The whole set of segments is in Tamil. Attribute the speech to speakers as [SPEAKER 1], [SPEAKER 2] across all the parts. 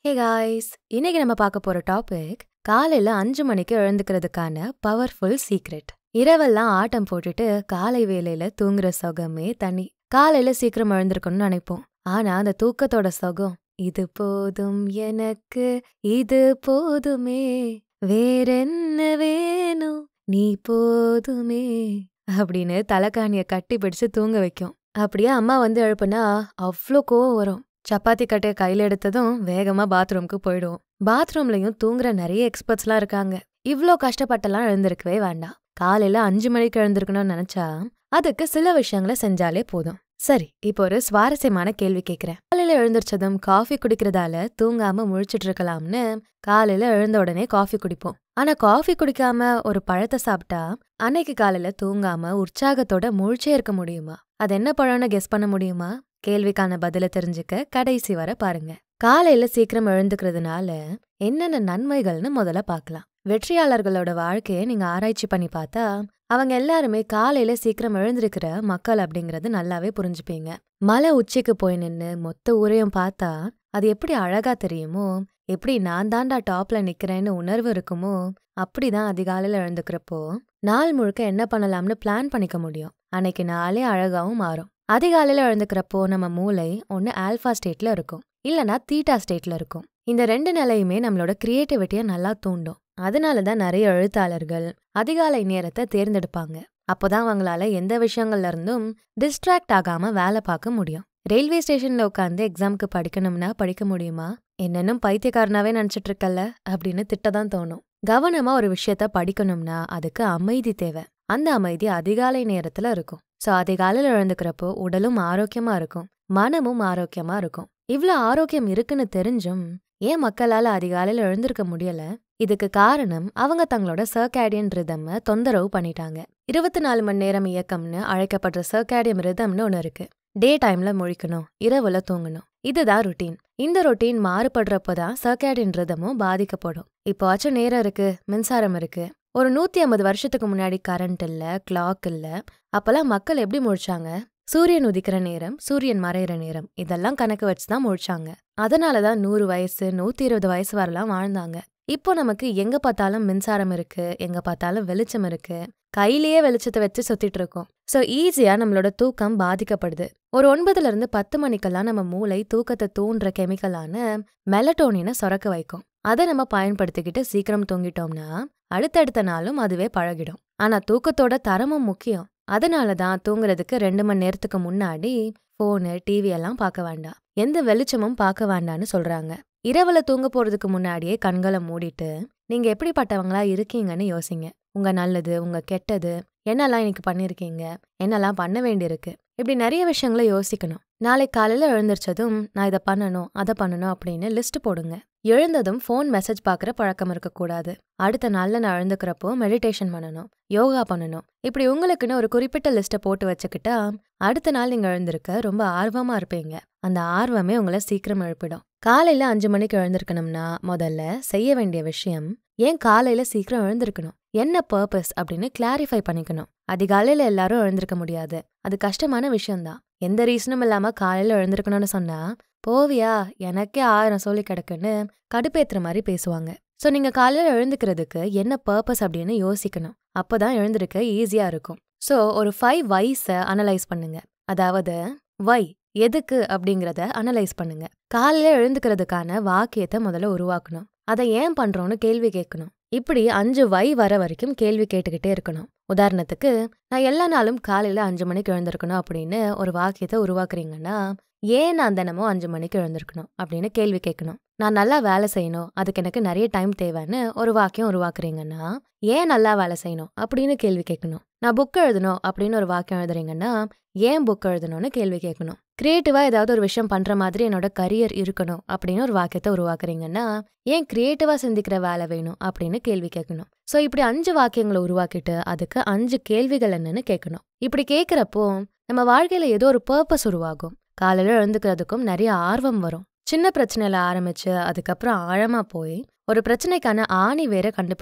[SPEAKER 1] ஹே காய்ஸ் இன்னைக்கு நம்ம பார்க்க போற டாபிக் காலையில அஞ்சு மணிக்கு எழுந்துக்கிறதுக்கான பவர்ஃபுல் சீக்ரெட் இரவெல்லாம் ஆட்டம் போட்டுட்டு காலை வேலையில தூங்குற சுகமே தனி காலையில சீக்கிரம் எழுந்திருக்கணும்னு நினைப்போம் ஆனா அந்த தூக்கத்தோட சுகம் இது போதும் எனக்கு இது போதுமே வேறென்ன வேணும் நீ போதுமே அப்படின்னு தலைக்காணிய கட்டி பிடிச்சு தூங்க வைக்கும் அப்படியே அம்மா வந்து எழுப்புனா அவ்வளோ கோவம் வரும் சப்பாத்தி கட்டைய கையில எடுத்ததும் வேகமா பாத்ரூம்க்கு போயிடுவோம் பாத்ரூம்லயும் தூங்குற நிறைய எக்ஸ்பர்ட்ஸ்லாம் இருக்காங்க இவ்ளோ கஷ்டப்பட்டெல்லாம் எழுந்திருக்கவே வேண்டாம் காலையில அஞ்சு மணிக்கு எழுந்திருக்கணும்னு நினைச்சா அதுக்கு சில விஷயங்களை செஞ்சாலே போதும் சரி இப்போ ஒரு சுவாரஸ்யமான கேள்வி கேக்குறேன் காலையில எழுந்திரிச்சதும் காஃபி குடிக்கிறதால தூங்காம முழிச்சிட்டு இருக்கலாம்னு காலையில எழுந்த உடனே காஃபி குடிப்போம் ஆனா காஃபி குடிக்காம ஒரு பழத்தை சாப்பிட்டா அன்னைக்கு காலையில தூங்காம உற்சாகத்தோட முழிச்சே இருக்க முடியுமா அது என்ன பழம்னு கெஸ் பண்ண முடியுமா கேள்விக்கான பதில தெரிஞ்சுக்க கடைசி வர பாருங்க காலையில சீக்கிரம் எழுந்துக்கிறதுனால என்னென்ன நன்மைகள்னு முதல்ல பார்க்கலாம் வெற்றியாளர்களோட வாழ்க்கையை நீங்க ஆராய்ச்சி பண்ணி பார்த்தா அவங்க எல்லாருமே காலையில சீக்கிரம் எழுந்திருக்கிற மக்கள் அப்படிங்கறது நல்லாவே புரிஞ்சுப்பீங்க மலை உச்சிக்கு போய் நின்னு மொத்த ஊரையும் பார்த்தா அது எப்படி அழகா தெரியுமோ எப்படி நான் தாண்டா டாப்ல நிக்கிறேன்னு உணர்வு இருக்குமோ அப்படிதான் அதிகாலையில எழுந்துக்கிறப்போ நாள் முழுக்க என்ன பண்ணலாம்னு பிளான் பண்ணிக்க முடியும் அன்னைக்கு நாளே அழகாவும் மாறும் அதிகாலையில எழுந்துக்கிறப்போ நம்ம மூளை ஒன்னு ஆல்ஃபா ஸ்டேட்ல இருக்கும் இல்லனா தீட்டா ஸ்டேட்ல இருக்கும் இந்த ரெண்டு நிலையுமே நம்மளோட கிரியேட்டிவிட்டியை நல்லா தூண்டும் அதனால தான் நிறைய எழுத்தாளர்கள் அதிகாலை நேரத்தை தேர்ந்தெடுப்பாங்க அப்போதான் அவங்களால எந்த விஷயங்கள்ல இருந்தும் டிஸ்ட்ராக்ட் ஆகாம வேலை பார்க்க முடியும் ரயில்வே ஸ்டேஷன்ல உட்காந்து எக்ஸாம்க்கு படிக்கணும்னா படிக்க முடியுமா என்னென்னும் பைத்தியக்காரனாவே நினைச்சிட்டு இருக்கல்ல அப்படின்னு திட்டதான் தோணும் கவனமா ஒரு விஷயத்த படிக்கணும்னா அதுக்கு அமைதி தேவை அந்த அமைதி அதிகாலை நேரத்துல இருக்கும் சோ அதிகாலையில எழுந்துக்கிறப்போ உடலும் ஆரோக்கியமா இருக்கும் மனமும் ஆரோக்கியமா இருக்கும் இவ்ளோ ஆரோக்கியம் இருக்குன்னு தெரிஞ்சும் ஏன் மக்களால அதிகாலையில எழுந்திருக்க முடியல இதுக்கு காரணம் அவங்க தங்களோட சர்க்காடியன் ரிதம் தொந்தரவு பண்ணிட்டாங்க இருபத்தி நாலு மணி நேரம் இயக்கம்னு அழைக்கப்படுற சர்க்காடியம் ரிதம்னு ஒன்று இருக்கு டே டைம்ல முழிக்கணும் இரவுல தூங்கணும் இதுதான் ருட்டீன் இந்த ரொட்டீன் மாறுபடுறப்பதான் சர்க்காடியன் ரிதமும் பாதிக்கப்படும் இப்போச்சும் நேரம் இருக்கு மின்சாரம் இருக்கு ஒரு நூத்தி ஐம்பது வருஷத்துக்கு முன்னாடி கரண்ட் இல்ல கிளாக் இல்ல அப்பெல்லாம் மக்கள் எப்படி முழிச்சாங்க சூரியன் உதிக்கிற நேரம் சூரியன் மறையிற நேரம் இதெல்லாம் கணக்கு வச்சு தான் முழிச்சாங்க அதனாலதான் நூறு வயசு நூத்தி இருபது வயசு வரலாம் வாழ்ந்தாங்க இப்போ நமக்கு எங்க பார்த்தாலும் மின்சாரம் இருக்கு எங்க பார்த்தாலும் வெளிச்சம் இருக்கு கையிலேயே வெளிச்சத்தை வச்சு சுத்திட்டு இருக்கோம் சோ ஈஸியா நம்மளோட தூக்கம் பாதிக்கப்படுது ஒரு ஒன்பதுல இருந்து பத்து மணிக்கெல்லாம் நம்ம மூளை தூக்கத்தை தூண்டுற கெமிக்கலான மெலட்டோனினை சுரக்க வைக்கும் அதை நம்ம பயன்படுத்திக்கிட்டு சீக்கிரம் தூங்கிட்டோம்னா அடுத்தடுத்த நாளும் அதுவே பழகிடும் ஆனா தூக்கத்தோட தரமும் முக்கியம் அதனால தான் தூங்குறதுக்கு ரெண்டு மணி நேரத்துக்கு முன்னாடி ஃபோனு டிவி எல்லாம் பார்க்க வேண்டாம் எந்த வெளிச்சமும் பார்க்க வேண்டாம்னு சொல்றாங்க இரவுல தூங்க போறதுக்கு முன்னாடியே கண்களை மூடிட்டு நீங்க எப்படிப்பட்டவங்களா இருக்கீங்கன்னு யோசிங்க உங்க நல்லது உங்க கெட்டது என்னெல்லாம் இன்னைக்கு பண்ணிருக்கீங்க என்னெல்லாம் பண்ண வேண்டியிருக்கு இப்படி நிறைய விஷயங்களை யோசிக்கணும் நாளைக்கு காலையில எழுந்திரிச்சதும் நான் இதை பண்ணணும் அதை பண்ணணும் அப்படின்னு லிஸ்ட் போடுங்க எழுந்ததும் ஃபோன் மெசேஜ் பார்க்குற பழக்கம் இருக்கக்கூடாது அடுத்த நாள்ல நான் எழுந்துக்கிறப்போ மெடிடேஷன் பண்ணணும் யோகா பண்ணணும் இப்படி உங்களுக்குன்னு ஒரு குறிப்பிட்ட லிஸ்ட்டை போட்டு வச்சுக்கிட்டா அடுத்த நாள் நீங்க எழுந்திருக்க ரொம்ப ஆர்வமா இருப்பீங்க அந்த ஆர்வமே உங்களை சீக்கிரம் எழுப்பிடும் காலையில அஞ்சு மணிக்கு எழுந்திருக்கணும்னா முதல்ல செய்ய வேண்டிய விஷயம் ஏன் காலையில சீக்கிரம் எழுந்திருக்கணும் என்ன பர்பஸ் அப்படின்னு கிளாரிஃபை பண்ணிக்கணும் அதிகாலையில எல்லாரும் எழுந்திருக்க முடியாது அது கஷ்டமான விஷயம்தான் எந்த ரீசனும் இல்லாம காலையில எழுந்திருக்கணும்னு சொன்னா போவியா எனக்கே ஆயிரம் சொல்லி கிடக்குன்னு கடுப்பேத்துற மாதிரி பேசுவாங்க ஸோ நீங்க காலையில எழுந்துக்கிறதுக்கு என்ன பர்பஸ் அப்படின்னு யோசிக்கணும் அப்போதான் எழுந்திருக்க ஈஸியா இருக்கும் ஸோ ஒரு ஃபைவ் வைஸை அனலைஸ் பண்ணுங்க அதாவது வை எதுக்கு அப்படிங்கிறத அனலைஸ் பண்ணுங்க காலையில எழுந்துக்கிறதுக்கான வாக்கியத்தை முதல்ல உருவாக்கணும் அதை ஏன் பண்றோம்னு கேள்வி கேட்கணும் இப்படி அஞ்சு வை வர வரைக்கும் கேள்வி கேட்டுக்கிட்டே இருக்கணும் உதாரணத்துக்கு நான் எல்லா நாளும் காலையில அஞ்சு மணிக்கு எழுந்திருக்கணும் அப்படின்னு ஒரு வாக்கியத்தை உருவாக்குறீங்கன்னா ஏன் நான் தினமும் அஞ்சு மணிக்கு எழுந்திருக்கணும் அப்படின்னு கேள்வி கேட்கணும் நான் நல்லா வேலை செய்யணும் அதுக்கு எனக்கு நிறைய டைம் தேவைன்னு ஒரு வாக்கியம் உருவாக்குறீங்கன்னா ஏன் நல்லா வேலை செய்யணும் அப்படின்னு கேள்வி கேட்கணும் நான் புக் எழுதணும் அப்படின்னு ஒரு வாக்கியம் எழுதுறீங்கன்னா ஏன் புக் எழுதணும்னு கேள்வி கேட்கணும் கிரியேட்டிவா ஏதாவது ஒரு விஷயம் பண்ற மாதிரி என்னோட கரியர் இருக்கணும் அப்படின்னு ஒரு வாக்கியத்தை உருவாக்குறீங்கன்னா ஏன் கிரியேட்டிவா சிந்திக்கிற வேலை வேணும் அப்படின்னு கேள்வி கேட்கணும் சோ இப்படி அஞ்சு வாக்கியங்களை உருவாக்கிட்டு அதுக்கு அஞ்சு கேள்விகள் என்னன்னு கேட்கணும் இப்படி கேட்கிறப்போ நம்ம வாழ்க்கையில ஏதோ ஒரு பர்பஸ் உருவாகும் காலையில எழுந்துக்கிறதுக்கும் நிறைய ஆர்வம் வரும் சின்ன பிரச்சனையில ஆரம்பிச்சு அதுக்கப்புறம் ஆழமா போய் ஒரு பிரச்சனைக்கான ஆணி வேற கண்டுபிடிக்கணும்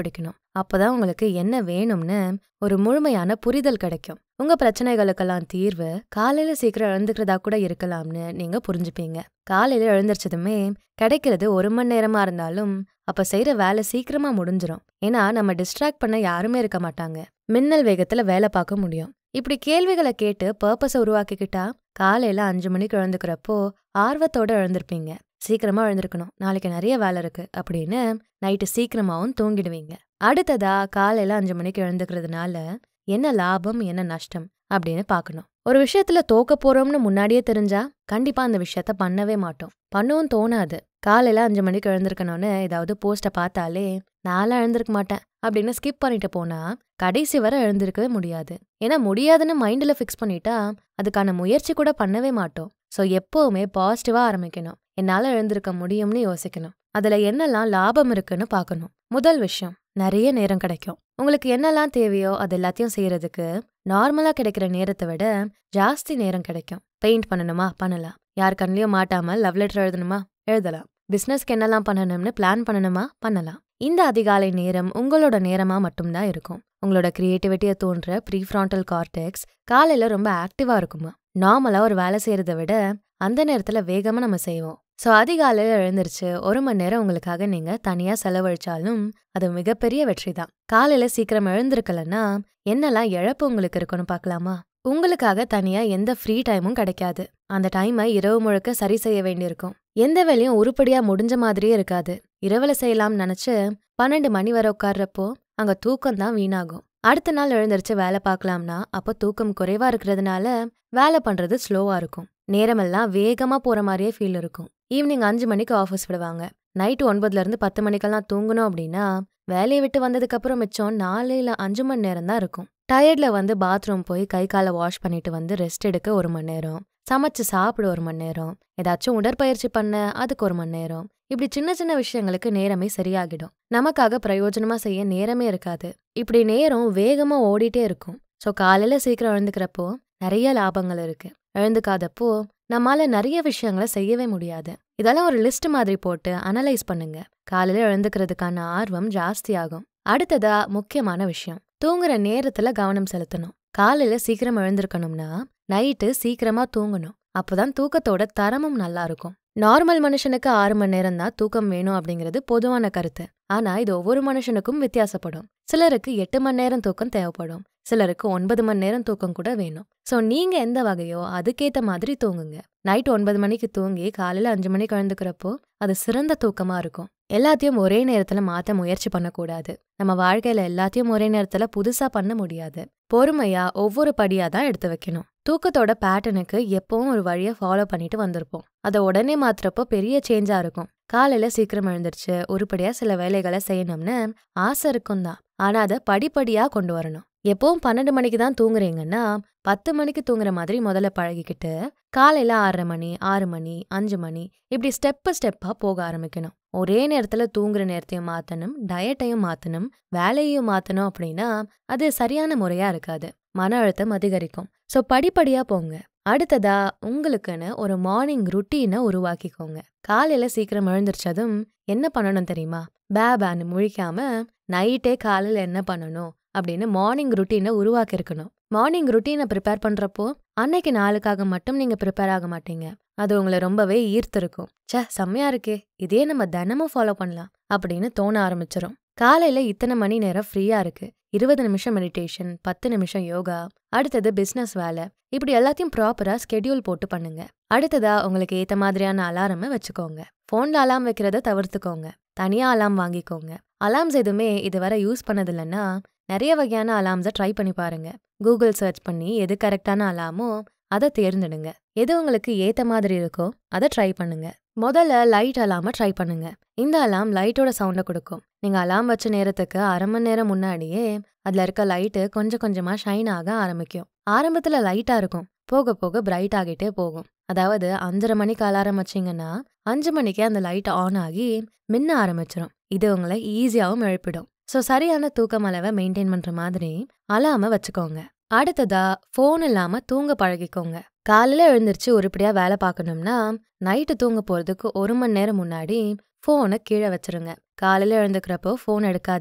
[SPEAKER 1] அப்பதான் உங்களுக்கு என்ன வேணும்னு ஒரு முழுமையான புரிதல் கிடைக்கும் உங்க பிரச்சனைகளுக்கெல்லாம் தீர்வு காலையில சீக்கிரம் எழுந்துக்கிறதா கூட இருக்கலாம்னு நீங்க புரிஞ்சுப்பீங்க காலையில எழுந்திரிச்சதுமே கிடைக்கிறது ஒரு மணி நேரமா இருந்தாலும் அப்ப செய்யற வேலை சீக்கிரமா முடிஞ்சிரும் ஏன்னா நம்ம டிஸ்ட்ராக்ட் பண்ண யாருமே இருக்க மாட்டாங்க மின்னல் வேகத்துல வேலை பார்க்க முடியும் இப்படி கேள்விகளை கேட்டு பர்பஸை உருவாக்கிக்கிட்டா காலையில அஞ்சு மணிக்கு எழுந்துக்கிறப்போ ஆர்வத்தோட எழுந்திருப்பீங்க சீக்கிரமா எழுந்திருக்கணும் நாளைக்கு நிறைய வேலை இருக்கு அப்படின்னு நைட்டு சீக்கிரமாவும் தூங்கிடுவீங்க அடுத்ததா காலையில அஞ்சு மணிக்கு எழுந்துக்கிறதுனால என்ன லாபம் என்ன நஷ்டம் அப்படின்னு பார்க்கணும் ஒரு விஷயத்துல தோக்க போறோம்னு முன்னாடியே தெரிஞ்சா கண்டிப்பா அந்த விஷயத்த பண்ணவே மாட்டோம் பண்ணவும் தோணாது காலையில அஞ்சு மணிக்கு எழுந்திருக்கணும்னு ஏதாவது போஸ்ட பார்த்தாலே நான்லாம் எழுந்திருக்க மாட்டேன் அப்படின்னு ஸ்கிப் பண்ணிட்டு போனா கடைசி வரை எழுந்திருக்கவே முடியாது ஏன்னா முடியாதுன்னு மைண்ட்ல ஃபிக்ஸ் பண்ணிட்டா அதுக்கான முயற்சி கூட பண்ணவே மாட்டோம் ஸோ எப்பவுமே பாசிட்டிவா ஆரம்பிக்கணும் என்னால எழுந்திருக்க முடியும்னு யோசிக்கணும் அதுல என்னெல்லாம் லாபம் இருக்குன்னு பார்க்கணும் முதல் விஷயம் நிறைய நேரம் கிடைக்கும் உங்களுக்கு என்னெல்லாம் தேவையோ அது எல்லாத்தையும் செய்யறதுக்கு நார்மலா கிடைக்கிற நேரத்தை விட ஜாஸ்தி நேரம் கிடைக்கும் பெயிண்ட் பண்ணணுமா பண்ணலாம் யார் கண்ணிலையும் மாட்டாம லவ் லெட்டர் எழுதணுமா எழுதலாம் பிசினஸ்க்கு என்னெல்லாம் பண்ணணும்னு பிளான் பண்ணணுமா பண்ணலாம் இந்த அதிகாலை நேரம் உங்களோட நேரமா மட்டும்தான் இருக்கும் உங்களோட கிரியேட்டிவிட்டியை தோன்ற ப்ரீஃப்ராண்டல் கார்டெக்ஸ் காலையில ரொம்ப ஆக்டிவா இருக்குமா நார்மலா ஒரு வேலை செய்யறதை விட அந்த நேரத்துல வேகமா நம்ம செய்வோம் ஸோ அதிகாலையில் எழுந்திருச்சு ஒரு மணி நேரம் உங்களுக்காக நீங்க தனியா செலவழிச்சாலும் அது மிகப்பெரிய வெற்றி தான் காலையில சீக்கிரம் எழுந்திருக்கலன்னா என்னெல்லாம் இழப்பு உங்களுக்கு இருக்குன்னு பார்க்கலாமா உங்களுக்காக தனியா எந்த ஃப்ரீ டைமும் கிடைக்காது அந்த டைமை இரவு முழுக்க சரி செய்ய வேண்டியிருக்கும் எந்த வேலையும் உருப்படியா முடிஞ்ச மாதிரியே இருக்காது இரவுல செய்யலாம்னு நினைச்சு பன்னெண்டு மணி வரை உட்கார்றப்போ அங்க தூக்கம் தான் வீணாகும் அடுத்த நாள் எழுந்திருச்சு வேலை பார்க்கலாம்னா அப்போ தூக்கம் குறைவா இருக்கிறதுனால வேலை பண்றது ஸ்லோவா இருக்கும் நேரமெல்லாம் வேகமா போற மாதிரியே ஃபீல் இருக்கும் ஈவினிங் அஞ்சு மணிக்கு ஆஃபீஸ் விடுவாங்க நைட்டு ஒன்பதுல இருந்து பத்து மணிக்கெல்லாம் தூங்கணும் அப்படின்னா வேலையை விட்டு வந்ததுக்கு அப்புறம் மிச்சம் நாலு இல்ல அஞ்சு மணி நேரம் தான் இருக்கும் டயர்ட்ல வந்து பாத்ரூம் போய் கை காலை வாஷ் பண்ணிட்டு வந்து ரெஸ்ட் எடுக்க ஒரு மணி நேரம் சமைச்சு சாப்பிட ஒரு மணி நேரம் ஏதாச்சும் உடற்பயிற்சி பண்ண அதுக்கு ஒரு மணி நேரம் இப்படி சின்ன சின்ன விஷயங்களுக்கு நேரமே சரியாகிடும் நமக்காக பிரயோஜனமா செய்ய நேரமே இருக்காது இப்படி நேரம் வேகமா ஓடிட்டே இருக்கும் ஸோ காலையில சீக்கிரம் எழுந்துக்கிறப்போ நிறைய லாபங்கள் இருக்கு எழுந்துக்காதப்போ நம்மால நிறைய விஷயங்களை செய்யவே முடியாது இதெல்லாம் ஒரு லிஸ்ட் மாதிரி போட்டு அனலைஸ் பண்ணுங்க காலையில எழுந்துக்கிறதுக்கான ஆர்வம் ஜாஸ்தியாகும் அடுத்ததா முக்கியமான விஷயம் தூங்குற நேரத்துல கவனம் செலுத்தணும் காலையில சீக்கிரம் எழுந்திருக்கணும்னா நைட்டு சீக்கிரமா தூங்கணும் அப்போதான் தூக்கத்தோட தரமும் நல்லா இருக்கும் நார்மல் மனுஷனுக்கு ஆறு மணி நேரம் தான் தூக்கம் வேணும் அப்படிங்கிறது பொதுவான கருத்து ஆனா இது ஒவ்வொரு மனுஷனுக்கும் வித்தியாசப்படும் சிலருக்கு எட்டு மணி நேரம் தூக்கம் தேவைப்படும் சிலருக்கு ஒன்பது மணி நேரம் தூக்கம் கூட வேணும் சோ நீங்க எந்த வகையோ அதுக்கேத்த மாதிரி தூங்குங்க நைட் ஒன்பது மணிக்கு தூங்கி காலையில அஞ்சு மணிக்கு எழுந்துக்கிறப்போ அது சிறந்த தூக்கமா இருக்கும் எல்லாத்தையும் ஒரே நேரத்துல மாத்த முயற்சி பண்ணக்கூடாது நம்ம வாழ்க்கையில எல்லாத்தையும் ஒரே நேரத்துல புதுசா பண்ண முடியாது பொறுமையா ஒவ்வொரு படியா தான் எடுத்து வைக்கணும் தூக்கத்தோட பேட்டர்னுக்கு எப்பவும் ஒரு வழியை ஃபாலோ பண்ணிட்டு வந்திருப்போம் அதை உடனே மாத்துறப்போ பெரிய சேஞ்சா இருக்கும் காலையில சீக்கிரம் எழுந்திருச்சு உருப்படியா சில வேலைகளை செய்யணும்னு ஆசை இருக்கும் தான் ஆனா அதை படிப்படியா கொண்டு வரணும் எப்பவும் பன்னெண்டு மணிக்கு தான் தூங்குறீங்கன்னா பத்து மணிக்கு தூங்குற மாதிரி முதல்ல பழகிக்கிட்டு காலையில ஆறரை மணி ஆறு மணி அஞ்சு மணி இப்படி ஸ்டெப்பு ஸ்டெப்பா போக ஆரம்பிக்கணும் ஒரே நேரத்துல தூங்குற நேரத்தையும் மாத்தணும் டயட்டையும் மாத்தணும் வேலையையும் மாத்தணும் அப்படின்னா அது சரியான முறையா இருக்காது மன அழுத்தம் அதிகரிக்கும் ஸோ படிப்படியா போங்க அடுத்ததா உங்களுக்குன்னு ஒரு மார்னிங் ருட்டீனை உருவாக்கிக்கோங்க காலையில சீக்கிரம் எழுந்திரிச்சதும் என்ன பண்ணணும் தெரியுமா பே பேன்னு முழிக்காம நைட்டே காலையில என்ன பண்ணணும் அப்படின்னு மார்னிங் ருட்டீனை உருவாக்கியிருக்கணும் மார்னிங் ருட்டீனை ப்ரிப்பேர் பண்றப்போ அன்னைக்கு நாளுக்காக மட்டும் நீங்க ப்ரிப்பேர் ஆக மாட்டீங்க அது உங்களை ரொம்பவே ஈர்த்திருக்கும் ச்சே செம்மையா இருக்கே இதே நம்ம தினமும் ஃபாலோ பண்ணலாம் அப்படின்னு தோண ஆரம்பிச்சிரும் காலையில இத்தனை மணி நேரம் ஃப்ரீயா இருக்கு இருபது நிமிஷம் மெடிடேஷன் பத்து நிமிஷம் யோகா அடுத்தது பிசினஸ் வேலை இப்படி எல்லாத்தையும் ப்ராப்பரா ஸ்கெடியூல் போட்டு பண்ணுங்க அடுத்ததா உங்களுக்கு ஏத்த மாதிரியான அலாரமை வச்சுக்கோங்க ஃபோன்ல அலாம் வைக்கிறத தவிர்த்துக்கோங்க தனியா அலாம் வாங்கிக்கோங்க அலார்ம்ஸ் எதுவுமே இதுவரை யூஸ் பண்ணதில்லைன்னா நிறைய வகையான அலார்ம்ஸை ட்ரை பண்ணி பாருங்க கூகுள் சர்ச் பண்ணி எது கரெக்டான அலாமோ அதை தேர்ந்தெடுங்க எது உங்களுக்கு ஏத்த மாதிரி இருக்கோ அதை ட்ரை பண்ணுங்க முதல்ல லைட் அலாம ட்ரை பண்ணுங்க இந்த அலாம் லைட்டோட சவுண்டை கொடுக்கும் நீங்க அலாம் வச்ச நேரத்துக்கு அரை மணி நேரம் முன்னாடியே அதுல இருக்க லைட்டு கொஞ்சம் கொஞ்சமா ஷைன் ஆக ஆரம்பிக்கும் ஆரம்பத்துல லைட்டா இருக்கும் போக போக பிரைட் ஆகிட்டே போகும் அதாவது அஞ்சரை மணிக்கு அலாரம் வச்சீங்கன்னா அஞ்சு மணிக்கே அந்த லைட் ஆன் ஆகி மின்ன ஆரம்பிச்சிடும் இது உங்களை ஈஸியாகவும் எழுப்பிடும் ஸோ சரியான தூக்கம் அளவை மெயின்டைன் பண்ற மாதிரி அலாம வச்சுக்கோங்க அடுத்ததா ஃபோன் இல்லாம தூங்க பழகிக்கோங்க காலையில எழுந்திருச்சு உருப்படியா வேலை பார்க்கணும்னா நைட்டு தூங்க போறதுக்கு ஒரு மணி நேரம் முன்னாடி ஃபோனை கீழே வச்சிருங்க காலையில எழுந்துக்கிறப்போ ஃபோன் எடுக்காதீங்க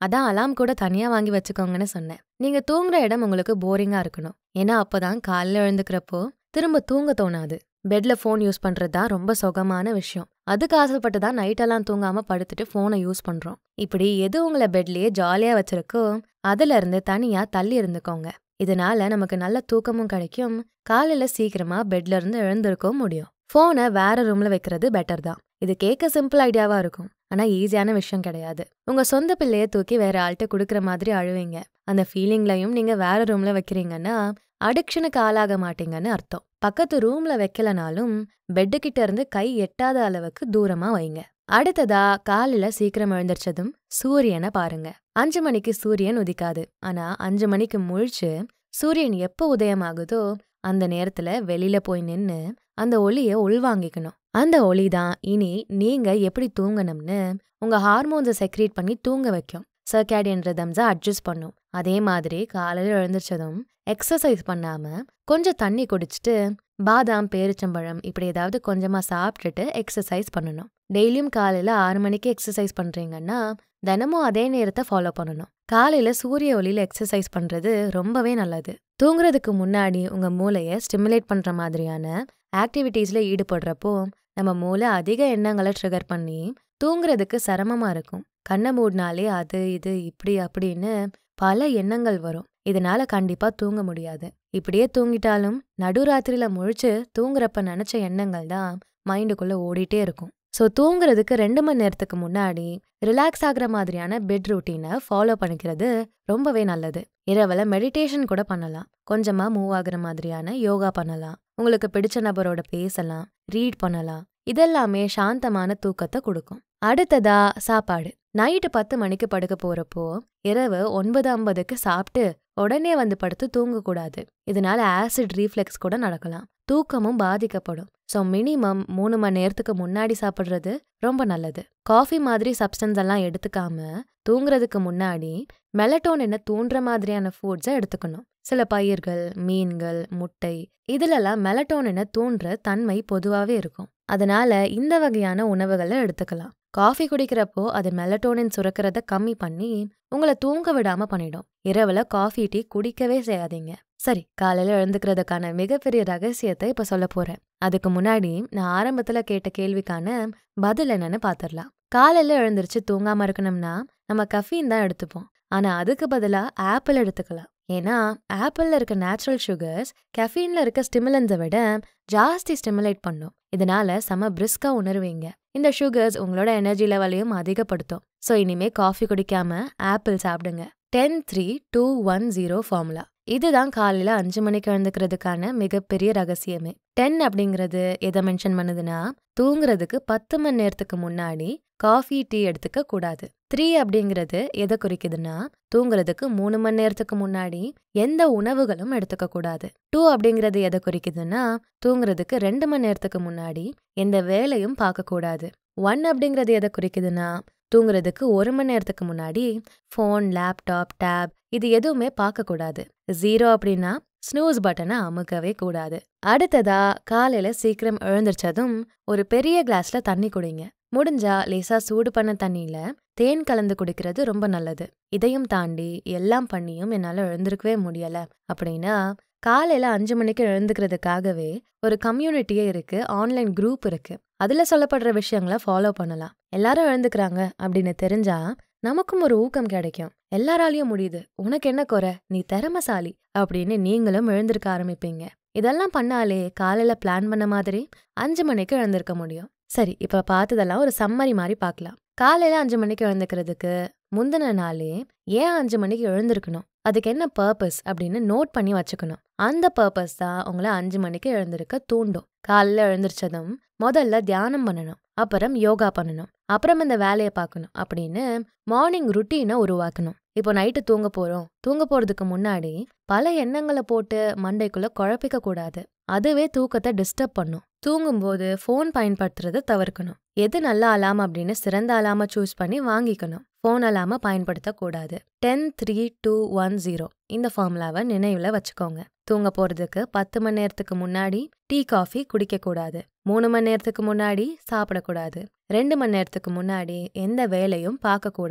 [SPEAKER 1] அதான் அலாம் கூட தனியா வாங்கி வச்சுக்கோங்கன்னு சொன்னேன் நீங்க தூங்குற இடம் உங்களுக்கு போரிங்கா இருக்கணும் ஏன்னா அப்பதான் காலைல எழுந்துக்கிறப்போ திரும்ப தூங்க தோணாது பெட்ல ஃபோன் யூஸ் பண்றது தான் ரொம்ப சுகமான விஷயம் அதுக்கு ஆசைப்பட்டு தான் நைட்டெல்லாம் தூங்காம படுத்துட்டு ஃபோனை யூஸ் பண்றோம் இப்படி எது உங்களை பெட்லயே ஜாலியா வச்சிருக்கோ அதுல இருந்து தனியா தள்ளி இருந்துக்கோங்க இதனால நமக்கு நல்ல தூக்கமும் கிடைக்கும் காலையில சீக்கிரமா பெட்ல இருந்து எழுந்திருக்கவும் முடியும் ஃபோனை வேற ரூம்ல வைக்கிறது பெட்டர் தான் இது கேட்க சிம்பிள் ஐடியாவா இருக்கும் ஆனா ஈஸியான விஷயம் கிடையாது உங்க சொந்த பிள்ளைய தூக்கி வேற ஆள்கிட்ட கொடுக்குற மாதிரி அழுவீங்க அந்த ஃபீலிங்லையும் நீங்க வேற ரூம்ல வைக்கிறீங்கன்னா அடிக்ஷனுக்கு ஆளாக மாட்டீங்கன்னு அர்த்தம் பக்கத்து ரூம்ல வைக்கலனாலும் பெட்டு கிட்ட இருந்து கை எட்டாத அளவுக்கு தூரமா வைங்க அடுத்ததா காலையில சீக்கிரம் எழுந்திரிச்சதும் சூரியனை பாருங்க அஞ்சு மணிக்கு சூரியன் உதிக்காது ஆனா அஞ்சு மணிக்கு முழிச்சு சூரியன் எப்போ உதயமாகுதோ அந்த நேரத்துல வெளியில போய் நின்னு அந்த ஒளிய உள்வாங்கிக்கணும் அந்த ஒளி தான் இனி நீங்க எப்படி தூங்கணும்னு உங்க ஹார்மோன்ஸை செக்ரேட் பண்ணி தூங்க வைக்கும் சர்க்கேடியன் ரிதம்ஸை அட்ஜஸ்ட் பண்ணும் அதே மாதிரி காலையில எழுந்திரிச்சதும் எக்ஸசைஸ் பண்ணாம கொஞ்சம் தண்ணி குடிச்சிட்டு பாதாம் பேரிச்சம்பழம் இப்படி ஏதாவது கொஞ்சமா சாப்பிட்டுட்டு எக்ஸசைஸ் பண்ணணும் டெய்லியும் காலையில ஆறு மணிக்கு எக்ஸசைஸ் பண்றீங்கன்னா தினமும் அதே நேரத்தை ஃபாலோ பண்ணணும் காலையில சூரிய ஒளியில எக்ஸசைஸ் பண்றது ரொம்பவே நல்லது தூங்குறதுக்கு முன்னாடி உங்க மூளையை ஸ்டிமுலேட் பண்ற மாதிரியான ஆக்டிவிட்டீஸ்ல ஈடுபடுறப்போ நம்ம மூளை அதிக எண்ணங்களை ட்ரிகர் பண்ணி தூங்குறதுக்கு சிரமமா இருக்கும் கண்ணை மூடினாலே அது இது இப்படி அப்படின்னு பல எண்ணங்கள் வரும் இதனால கண்டிப்பா தூங்க முடியாது இப்படியே தூங்கிட்டாலும் நடுராத்திரியில முழிச்சு தூங்குறப்ப நினைச்ச எண்ணங்கள் தான் மைண்டுக்குள்ள ஓடிட்டே இருக்கும் ஸோ தூங்குறதுக்கு ரெண்டு மணி நேரத்துக்கு முன்னாடி ரிலாக்ஸ் ஆகுற மாதிரியான பெட் ரூட்டீனை ஃபாலோ பண்ணிக்கிறது ரொம்பவே நல்லது இரவுல மெடிடேஷன் கூட பண்ணலாம் கொஞ்சமா மூவ் ஆகுற மாதிரியான யோகா பண்ணலாம் உங்களுக்கு பிடிச்ச நபரோட பேசலாம் ரீட் பண்ணலாம் இதெல்லாமே சாந்தமான தூக்கத்தை கொடுக்கும் அடுத்ததா சாப்பாடு நைட்டு பத்து மணிக்கு படுக்க போறப்போ இரவு ஒன்பது ஐம்பதுக்கு சாப்பிட்டு உடனே வந்து படுத்து தூங்கக்கூடாது இதனால ஆசிட் ரீஃப்ளெக்ஸ் கூட நடக்கலாம் தூக்கமும் பாதிக்கப்படும் ஸோ மினிமம் மூணு மணி நேரத்துக்கு முன்னாடி சாப்பிட்றது ரொம்ப நல்லது காஃபி மாதிரி சப்ஸ்டன்ஸ் எல்லாம் எடுத்துக்காம தூங்குறதுக்கு முன்னாடி மெலட்டோனினை தூண்டுற மாதிரியான ஃபுட்ஸை எடுத்துக்கணும் சில பயிர்கள் மீன்கள் முட்டை இதுலலாம் மெலட்டோனினை தூண்டுற தன்மை பொதுவாகவே இருக்கும் அதனால இந்த வகையான உணவுகளை எடுத்துக்கலாம் காஃபி குடிக்கிறப்போ அது மெலட்டோனின் சுரக்கிறத கம்மி பண்ணி உங்களை தூங்க விடாம பண்ணிடும் இரவுல காஃபி டீ குடிக்கவே செய்யாதீங்க சரி காலையில எழுந்துக்கிறதுக்கான மிகப்பெரிய ரகசியத்தை இப்ப சொல்ல போறேன் அதுக்கு முன்னாடி நான் ஆரம்பத்துல கேட்ட கேள்விக்கான பதில் என்னன்னு பாத்திரலாம் காலையில எழுந்திருச்சு தூங்காம இருக்கணும்னா நம்ம கஃபீன் தான் எடுத்துப்போம் ஆனா அதுக்கு பதிலா ஆப்பிள் எடுத்துக்கலாம் ஏன்னா ஆப்பிள்ல இருக்க நேச்சுரல் சுகர்ஸ் கெஃபீன்ல இருக்க ஸ்டிமுலன்ஸை விட ஜாஸ்தி ஸ்டிமுலேட் பண்ணும் இதனால செம பிரிஸ்கா உணர்வீங்க இந்த சுகர்ஸ் உங்களோட எனர்ஜி லெவலையும் அதிகப்படுத்தும் ஸோ இனிமே காஃபி குடிக்காம ஆப்பிள் சாப்பிடுங்க ten three two one zero formula இதுதான் காலையில அஞ்சு மணிக்கு எழுந்துக்கிறதுக்கான மிகப்பெரிய ரகசியமே டென் அப்படிங்கிறது எதை மென்ஷன் பண்ணுதுன்னா தூங்குறதுக்கு பத்து மணி நேரத்துக்கு முன்னாடி காஃபி டீ எடுத்துக்க கூடாது த்ரீ அப்படிங்கிறது எதை குறிக்குதுன்னா தூங்குறதுக்கு மூணு மணி நேரத்துக்கு முன்னாடி எந்த உணவுகளும் எடுத்துக்க கூடாது டூ அப்படிங்கிறது எதை குறிக்குதுன்னா தூங்குறதுக்கு ரெண்டு மணி நேரத்துக்கு முன்னாடி எந்த வேலையும் பார்க்கக்கூடாது ஒன் அப்படிங்கிறது எதை குறிக்குதுன்னா தூங்குறதுக்கு ஒரு மணி நேரத்துக்கு முன்னாடி ஃபோன் லேப்டாப் டேப் இது எதுவுமே பார்க்கக்கூடாது ஜீரோ அப்படின்னா ஸ்னூஸ் பட்டனை அமுக்கவே கூடாது அடுத்ததா காலையில சீக்கிரம் எழுந்திரிச்சதும் ஒரு பெரிய கிளாஸ்ல தண்ணி குடிங்க முடிஞ்சா லேசா சூடு பண்ண தண்ணியில தேன் கலந்து குடிக்கிறது ரொம்ப நல்லது இதையும் தாண்டி எல்லாம் பண்ணியும் என்னால எழுந்திருக்கவே முடியல அப்படின்னா காலையில அஞ்சு மணிக்கு எழுந்துக்கிறதுக்காகவே ஒரு கம்யூனிட்டியே இருக்கு ஆன்லைன் குரூப் இருக்கு அதுல சொல்லப்படுற விஷயங்களை ஃபாலோ பண்ணலாம் எல்லாரும் எழுந்துக்கிறாங்க அப்படின்னு தெரிஞ்சா நமக்கும் ஒரு ஊக்கம் கிடைக்கும் எல்லாராலையும் முடியுது உனக்கு என்ன குறை நீ திறமசாலி அப்படின்னு நீங்களும் எழுந்திருக்க ஆரம்பிப்பீங்க இதெல்லாம் பண்ணாலே காலையில பிளான் பண்ண மாதிரி அஞ்சு மணிக்கு எழுந்திருக்க முடியும் சரி இப்ப பார்த்ததெல்லாம் ஒரு சம்மரி மாதிரி பார்க்கலாம் காலையில அஞ்சு மணிக்கு எழுந்துக்கிறதுக்கு முந்தின நாளே ஏன் அஞ்சு மணிக்கு எழுந்திருக்கணும் அதுக்கு என்ன பர்பஸ் அப்படின்னு நோட் பண்ணி வச்சுக்கணும் அந்த பர்பஸ் தான் உங்களை அஞ்சு மணிக்கு எழுந்திருக்க தூண்டும் காலையில எழுந்திரிச்சதும் முதல்ல தியானம் பண்ணணும் அப்புறம் யோகா பண்ணணும் அப்புறம் இந்த வேலையை பார்க்கணும் அப்படின்னு மார்னிங் ருட்டீனை உருவாக்கணும் இப்போ நைட்டு தூங்க போறோம் தூங்க போறதுக்கு முன்னாடி பல எண்ணங்களை போட்டு மண்டைக்குள்ள குழப்பிக்க கூடாது அதுவே தூக்கத்தை டிஸ்டர்ப் பண்ணும் தூங்கும்போது ஃபோன் பயன்படுத்துறத தவிர்க்கணும் எது நல்ல அலாம் அப்படின்னு சிறந்த அலாம சூஸ் பண்ணி வாங்கிக்கணும் ஃபோன் அலாம பயன்படுத்தக்கூடாது ten three two one zero இந்த ஃபார்முலாவை நினைவில் வச்சுக்கோங்க தூங்க போறதுக்கு பத்து மணி நேரத்துக்கு முன்னாடி டீ காஃபி குடிக்கக்கூடாது மூணு மணி நேரத்துக்கு முன்னாடி சாப்பிடக்கூடாது ரெண்டு மணி நேரத்துக்கு முன்னாடி எந்த வேலையும் பார்க்கக்கூடாது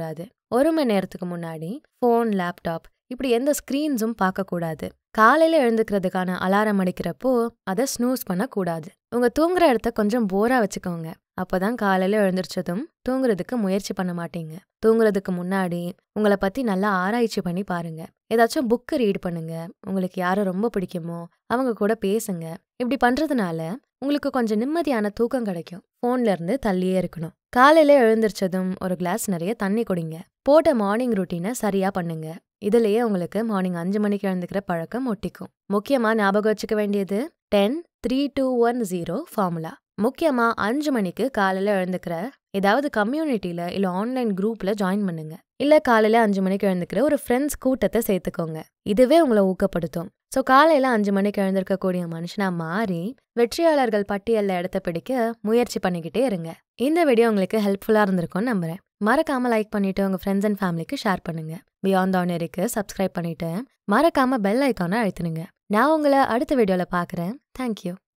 [SPEAKER 1] ஒரு மணி நேரத்துக்கு முன்னாடி ஃபோன் லேப்டாப் இப்படி எந்த ஸ்க்ரீன்ஸும் பார்க்கக்கூடாது காலையில எழுந்துக்கிறதுக்கான அலாரம் அடிக்கிறப்போ அதை ஸ்னூஸ் பண்ணக்கூடாது உங்க தூங்குற இடத்த கொஞ்சம் போரா வச்சுக்கோங்க அப்பதான் காலையில எழுந்திரிச்சதும் தூங்குறதுக்கு முயற்சி பண்ண மாட்டீங்க தூங்குறதுக்கு முன்னாடி உங்களை பத்தி நல்லா ஆராய்ச்சி பண்ணி பாருங்க ஏதாச்சும் புக்கு ரீட் பண்ணுங்க உங்களுக்கு யாரை ரொம்ப பிடிக்குமோ அவங்க கூட பேசுங்க இப்படி பண்றதுனால உங்களுக்கு கொஞ்சம் நிம்மதியான தூக்கம் கிடைக்கும் ஃபோன்ல இருந்து தள்ளியே இருக்கணும் காலையில எழுந்திரிச்சதும் ஒரு கிளாஸ் நிறைய தண்ணி குடிங்க போட்ட மார்னிங் ருட்டீனை சரியா பண்ணுங்க இதுலயே உங்களுக்கு மார்னிங் அஞ்சு மணிக்கு எழுந்துக்கிற பழக்கம் ஒட்டிக்கும் முக்கியமா ஞாபகம் வச்சுக்க வேண்டியது ten three two one zero formula முக்கியமா அஞ்சு மணிக்கு காலையில எழுந்துக்கிற ஏதாவது கம்யூனிட்டியில இல்ல ஆன்லைன் குரூப்ல ஜாயின் பண்ணுங்க இல்ல காலையில அஞ்சு மணிக்கு எழுந்துக்கிற ஒரு ஃப்ரெண்ட்ஸ் கூட்டத்தை சேர்த்துக்கோங்க இதுவே உங்களை ஊக்கப்படுத்தும் ஸோ காலையில அஞ்சு மணிக்கு எழுந்திருக்கக்கூடிய மனுஷனா மாறி வெற்றியாளர்கள் பட்டியல்ல இடத்த பிடிக்க முயற்சி பண்ணிக்கிட்டே இருங்க இந்த வீடியோ உங்களுக்கு ஹெல்ப்ஃபுல்லா இருந்திருக்கும்னு நம்புறேன் மறக்காம லைக் பண்ணிட்டு உங்க ஃப்ரெண்ட்ஸ் அண்ட் ஃபேமிலிக்கு ஷேர் பண்ணுங்க பியாண்ட் ஆனருக்கு சப்ஸ்கிரைப் பண்ணிட்டு மறக்காம பெல் ஐக்கானை அழுத்துனுங்க நான் உங்களை அடுத்த வீடியோல பார்க்குறேன் தேங்க்யூ